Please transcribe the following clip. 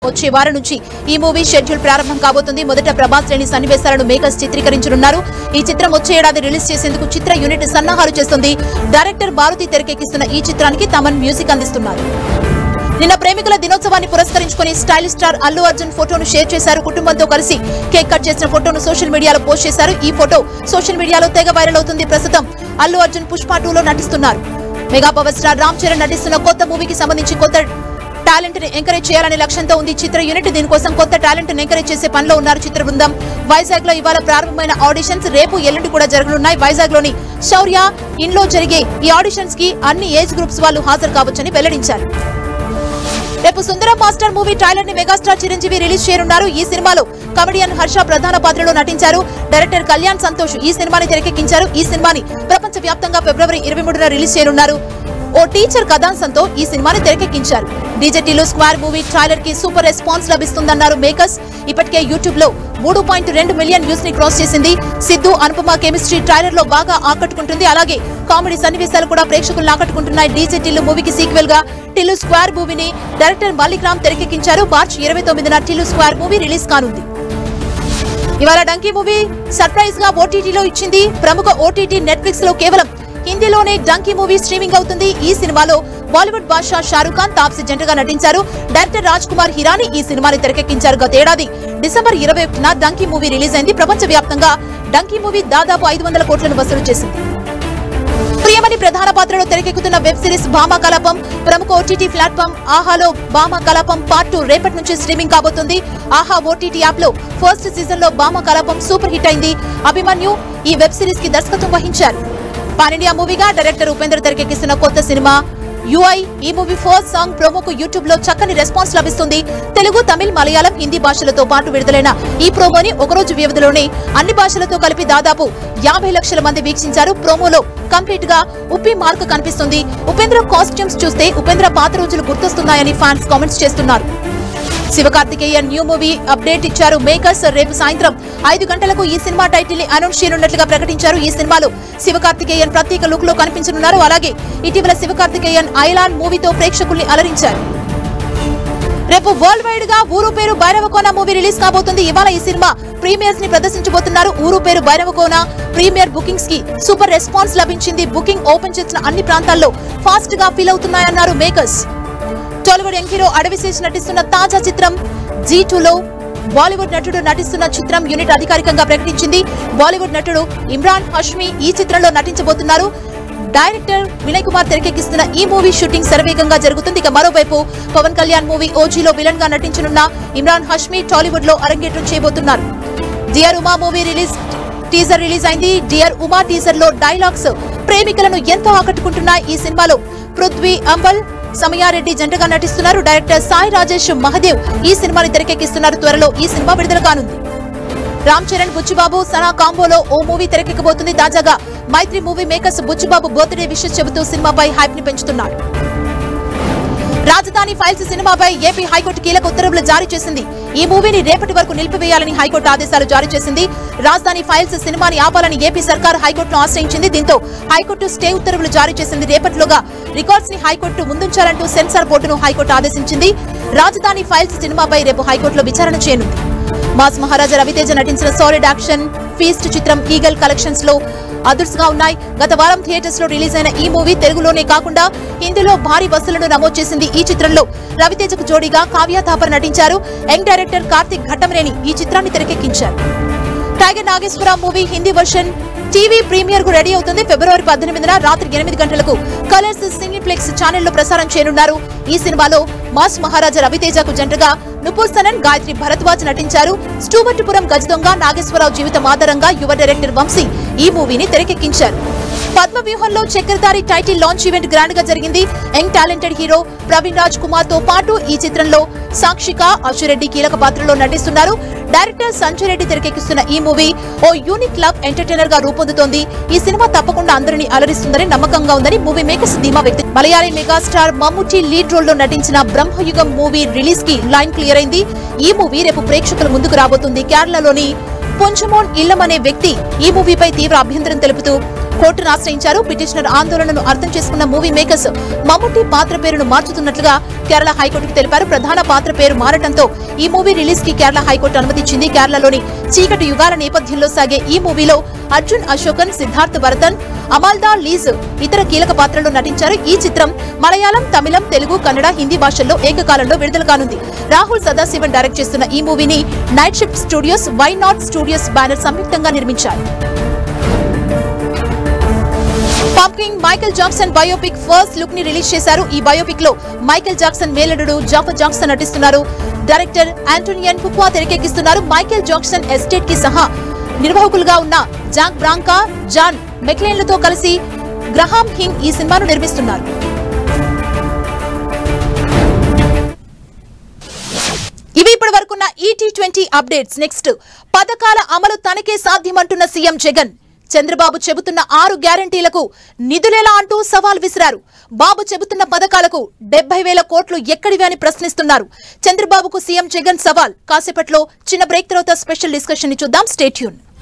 వచ్చే వారం నుంచి ఈ మూవీ షెడ్యూల్ ప్రారంభం కాబోతుంది మొదట ప్రభాస్ లేని సన్నివేశాలను మేకర్స్ చిత్రీకరించనున్నారు ఈ చిత్రం వచ్చే ఏడాది రిలీజ్ చేసేందుకు చిత్ర యూనిట్ సన్నాహాలు చేస్తుంది డైరెక్టర్ భారతి తెరకెక్కిస్తున్న ఈ చిత్రానికి తమన్ మ్యూజిక్ అందిస్తున్నారు నిన్న ప్రేమికుల దినోత్సవాన్ని పురస్కరించుకుని స్టైలిష్ స్టార్ అల్లు అర్జున్ ఫోటోను షేర్ చేశారు కుటుంబంతో కలిసి కేక్ కట్ చేసిన ఫోటోను సోషల్ మీడియాలో పోస్ట్ చేశారు ఈ ఫోటో సోషల్ మీడియాలో తెగ వైరల్ అవుతుంది ప్రస్తుతం అల్లు అర్జున్ పుష్ప టూలో నటిస్తున్నారు mega power star Ram Charan నటిస్తున్న కొత్త మూవీకి సంబంధించి కొత్త టాలెంట్ ని ఎంకరేజ్ చేయాలనే లక్ష్యంతో ఉంది చిత్ర యూనిట్ దీనికోసం కొత్త టాలెంట్ ని ఎంకరేజ్ చేసే పనిలో ఉన్నారు చిత్ర బృందం వైజాగ్ లో ఇవాళ ప్రారంభమైన ఆడిషన్స్ రేపు ఎల్లుండి కూడా జరగనున్నాయి వైజాగ్ లోని శౌర్య ఇన్లో జరిగే ఈ ఆడిషన్స్ కి అన్ని ఏజ్ గ్రూప్స్ వాళ్ళు హాజరు కావచ్చని వెల్లడించారు రేపు సుందరం మాస్టర్ మూవీ ట్రైలర్ ని మెగాస్టార్ చిరంజీవి రిలీజ్ చేయనున్నారు ఈ సినిమాలో కమెడియన్ హర్ష ప్రధాన పాత్రలో నటించారు డైరెక్టర్ కళ్యాణ్ సంతోష్ ఈ సినిమాని తెరకెక్కించారు ఈ సినిమాని ప్రపంచ వ్యాప్తంగా ఫిబ్రవరి ఇరవై మూడున రిలీజ్ చేయనున్నారు ఓ టీచర్ కథాంశంతో ఈ సినిమాని తెరకెక్కించారు డీజేటీలో స్క్వేర్ మూవీ ట్రైలర్ కి సూపర్ రెస్పాన్స్ లభిస్తుందన్నారు మేకర్స్ ఇప్పటికే యూట్యూబ్ లో మూడు పాయింట్ రెండు మిలియన్ వ్యూస్ ని క్రాస్ చేసింది సిద్ధు అనుపమ కెమిస్ట్రీ ట్రైలర్ లో బాగా ఆకట్టుకుంటుంది అలాగే కామెడీ సన్నివేశాలు కూడా ప్రేక్షకులను ఆకట్టుకుంటున్నాయి డీజే టిల్లు మూవీకి సీక్వెల్ గా టిల్లు స్క్వేర్ మూవీని డైరెక్టర్ మల్లిక్ రామ్ తెరకెక్కించారు మార్చి ఇరవై తొమ్మిదిన టిల్లు స్క్వేర్ మూవీ రిలీజ్ కానుంది ఇవాళ డంకీ మూవీ సర్ప్రైజ్ గా ఓటీటీలో ఇచ్చింది ప్రముఖ ఓటీటీ నెట్ఫ్లిక్స్ లో కేవలం హిందీలోనే డంకీ మూవీ స్ట్రీమింగ్ అవుతుంది ఈ సినిమాలో బాలీవుడ్ బాద్షా షారూక్ ఖాన్ తాప్సీ జంటగా నటించారు డైరెక్టర్ రాజ్ కుమార్ హిరాని ఈ సినిమాని తెరకెక్కించారు గతేడాది డిసెంబర్ ఇరవై ఒకటిన డంకీ మూవీ రిలీజ్ అయింది ప్రపంచ వ్యాప్తంగా డంకీ మూవీ దాదాపు ఐదు వందల కోట్లను వసూలు చేసింది ప్రియమణి ప్రధాన పాత్రలో తెరకెక్కుతున్న వెబ్ సిరీస్ భామా కలాపం ప్రముఖ ఓటీటీ ప్లాట్ఫామ్ ఆహాలో భామా కలాపం పార్ట్ టూ రేపటి నుంచి స్ట్రీమింగ్ కాబోతుంది ఆహా ఓటీటీ యాప్ లో ఫస్ట్ సీజన్ లో భామా కలాపం సూపర్ హిట్ అయింది అభిమన్యు ఈ వెబ్ సిరీస్ కి దర్శకత్వం వహించారు పాన్ ఇండియా మూవీగా డైరెక్టర్ ఉపేంద్ర తెరకెక్కిస్తున్న కొత్త సినిమా యుఐ ఈ మూవీ ఫస్ట్ సాంగ్ ప్రోమోకు యూట్యూబ్ లో చక్కని రెస్పాన్స్ లభిస్తుంది తెలుగు తమిళ్ మలయాళం హిందీ భాషలతో పాటు విడుదలైన ఈ ప్రోమోని ఒకరోజు వ్యవధిలోనే అన్ని భాషలతో కలిపి దాదాపు యాభై లక్షల మంది వీక్షించారు ప్రోమోలో కంప్లీట్ గా ఉప్పి మార్క్ కనిపిస్తుంది ఉపేంద్ర కాస్ట్యూమ్స్ చూస్తే ఉపేంద్ర పాత రోజులు గుర్తొస్తున్నాయని ఫ్యాన్స్ కామెంట్స్ చేస్తున్నారు శివకార్తికేయన్ న్యూ మూవీ అప్డేట్ ఇచ్చారు మేకర్స్ రేపు సాయంత్రం ఐదు గంటలకు ఈ సినిమా టైటిల్ ని అనౌన్స్ చేయనున్నట్లుగా ప్రకటించారు ఈ సినిమాలో శివకార్తికేయన్ ప్రత్యేక లుక్ లో కనిపించనున్నారు అలాగే ఇటీవల శివకార్తికేయన్ ఐలాండ్ మూవీతో ప్రేక్షకుల్ని అలరించారు రేపు వరల్డ్ వైడ్ గా ఊరు పేరు భైరవకోన మూవీ రిలీజ్ కాబోతుంది ఇవాళ ఈ సినిమా ప్రీమియర్స్ ని ప్రదర్శించబోతున్నారు ఊరు పేరు భైరవకోన ప్రీమియర్ బుకింగ్స్ కి సూపర్ రెస్పాన్స్ లభించింది బుకింగ్ ఓపెన్ చేసిన అన్ని ప్రాంతాల్లో ఫాస్ట్ గా ఫీల్ అవుతున్నాయన్నారు makers Tollywood young Adivi Sesh నటిస్తున్న తాజా చిత్రం జీ లో బాలీవుడ్ నటుడు నటిస్తున్న చిత్రం యూనిట్ అధికారికంగా ప్రకటించింది బాలీవుడ్ నటుడు ఇమ్రాన్ హష్మి ఈ చిత్రంలో నటించబోతున్నారు డైరెక్టర్ వినయ్ కుమార్ తెరకెక్కిస్తున్న ఈ మూవీ షూటింగ్ శరవేగంగా జరుగుతుంది ఇక మరోవైపు పవన్ కళ్యాణ్ మూవీ ఓజీలో విలన్ గా నటించనున్న ఇమ్రాన్ హష్మి టాలీవుడ్ లో అరంగేట్రం చేయబోతున్నారు dear Uma movie release teaser release అయింది డియర్ ఉమా టీజర్ లో డైలాగ్స్ ప్రేమికులను ఎంతో ఆకట్టుకుంటున్నాయి ఈ సినిమాలో పృథ్వీ అంబల్ సమయారెడ్డి జంటగా నటిస్తున్నారు డైరెక్టర్ సాయి రాజేష్ మహదేవ్ ఈ సినిమాని తెరకెక్కిస్తున్నారు త్వరలో ఈ సినిమా విడుదల కానుంది రామ్ చరణ్ బుచ్చిబాబు సనా కాంబోలో ఓ మూవీ తెరకెక్కబోతుంది తాజాగా Mythri movie makers Buchi Babu birthday wishes చెబుతూ సినిమాపై హైప్ ని పెంచుతున్నారు రాజధాని ఫైల్స్ సినిమాపై ఏపీ హైకోర్టు కీలక ఉత్తర్వులు జారీ చేసింది ఈ మూవీని రేపటి వరకు నిలిపివేయాలని హైకోర్టు ఆదేశాలు జారీ చేసింది రాజధాని ఫైల్స్ సినిమాని ఆపాలని ఏపీ సర్కార్ హైకోర్టును ఆశ్రయించింది దీంతో హైకోర్టు స్టే ఉత్తర్వులు జారీ చేసింది రేపటిలోగా రికార్డ్స్ ని హైకోర్టు ముందుంచాలంటూ సెన్సార్ బోర్డును హైకోర్టు ఆదేశించింది రాజధాని ఫైల్స్ సినిమాపై రేపు హైకోర్టులో విచారణ చేయనుంది మాస్ మహారాజా రవితేజ నటించిన సాలిడ్ యాక్షన్ ఫీస్ట్ చిత్రం ఈగల్ కలెక్షన్స్ లో అదుర్స్గా ఉన్నాయి గత వారం థియేటర్స్ లో రిలీజ్ అయిన ఈ మూవీ తెలుగులోనే కాకుండా హిందీలో భారీ వసూలను నమోదు చేసింది ఈ చిత్రంలో రవితేజకు జోడీగా కావ్య థాపర్ నటించారు యంగ్ డైరెక్టర్ కార్తిక్ ఘట్టమనేని ఈ చిత్రాన్ని తెరకెక్కించారు Tiger Nageswara Rao movie Hindi version TV premiere కు రెడీ అవుతుంది ఫిబ్రవరి పద్దెనిమిదిన రాత్రి ఎనిమిది గంటలకు కలర్స్ సినీప్లెక్స్ ఛానల్లో ప్రసారం చేయనున్నారు ఈ సినిమాలో మాస్ మహారాజా రవితేజకు జంటగా నుపూర్ సనన్ గాయత్రి భరద్వాజ్ నటించారు స్టూవర్టుపురం గజదొంగ నాగేశ్వరరావు జీవితం ఆధారంగా యువ డైరెక్టర్ వంశీ ఈ మూవీని తెరకెక్కించారు పద్మ వ్యూహంలో చక్రధారి టైటిల్ లాంచ్ ఈవెంట్ గ్రాండ్ గా జరిగింది young talented hero Praveen Raj Kumar తో పాటు ఈ చిత్రంలో సాక్షిక అశురెడ్డి కీలక పాత్రలో నటిస్తున్నారు డైరెక్టర్ సంజయ్ రెడ్డి తెరకెక్కిస్తున్న ఈ మూవీ ఓ యూనిక్ లవ్ ఎంటర్టైనర్ గా రూపొందుతోంది ఈ సినిమా తప్పకుండా అందరినీ అలరిస్తుందని నమ్మకంగా ఉందని మూవీ మేకర్స్ ధీమా వ్యక్తి Malayali megastar Mammootty lead role లో నటించిన బ్రహ్మయుగం మూవీ రిలీజ్ కి లైన్ క్లియర్ అయింది ఈ మూవీ రేపు ప్రేక్షకుల ముందుకు రాబోతుంది కేరళలోని పొంచమోన్ ఇల్లం అనే వ్యక్తి ఈ మూవీపై తీవ్ర అభ్యంతరం తెలుపుతూ కోర్టును ఆశ్రయించారు పిటిషనర్ ఆందోళనను అర్థం చేసుకున్న మూవీ మేకర్స్ మమ్ముట్టి పాత్ర పేరును మార్చుతున్నట్లుగా కేరళ హైకోర్టుకు తెలిపారు ప్రధాన పాత్ర పేరు మారటంతో ఈ మూవీ రిలీజ్ కి కేరళ హైకోర్టు అనుమతిచ్చింది కేరళలోని చీకటి యుగాల నేపథ్యంలో సాగే ఈ మూవీలో అర్జున్ అశోకన్ సిద్ధార్థ్ భరతన్ అమాల్దా లీజ్ ఇతర కీలక పాత్రల్లో నటించారు ఈ చిత్రం మలయాళం తమిళం తెలుగు కన్నడ హిందీ భాషల్లో ఏకకాలంలో విడుదల కానుంది రాహుల్ సదాశివన్ డైరెక్ట్ చేస్తున్న ఈ మూవీని night shift studios Y not studios banner సంయుక్తంగా నిర్మించారు pop king Michael Jackson biopic first look ని రిలీజ్ చేశారు ఈ బయోపిక్ లో మైకేల్ జాక్సన్ మేలడుడు జాఫర్ జాక్సన్ నటిస్తున్నారు డైరెక్టర్ ఆంటోనియన్ పుక్వా తెరకెక్కిస్తున్నారు మైకేల్ జాక్సన్ ఎస్టేట్ కి సహా నిర్వాహకులుగా ఉన్న జాక్ బ్రాంకా జాన్ మెక్లేన్లతో కలిసి గ్రహాం హింగ్ ఈ సినిమాను నిర్మిస్తున్నారు ఇవి ఇప్పటి వరకున్న ఈటీ ట్వంటీ అప్డేట్స్ నెక్స్ట్ పథకాల అమలు తనకే సాధ్యమంటున్న సీఎం జగన్ చంద్రబాబు చెబుతున్న ఆరు గ్యారంటీలకు నిధులేలా అంటూ సవాల్ విసిరారు బాబు చెబుతున్న పథకాలకు డెబ్బై వేల కోట్లు ఎక్కడివి అని ప్రశ్నిస్తున్నారు చంద్రబాబుకు సీఎం జగన్ సవాల్ కాసేపట్లో చిన్న బ్రేక్ తర్వాత స్పెషల్ డిస్కషన్ ని చూద్దాం స్టేట్యూన్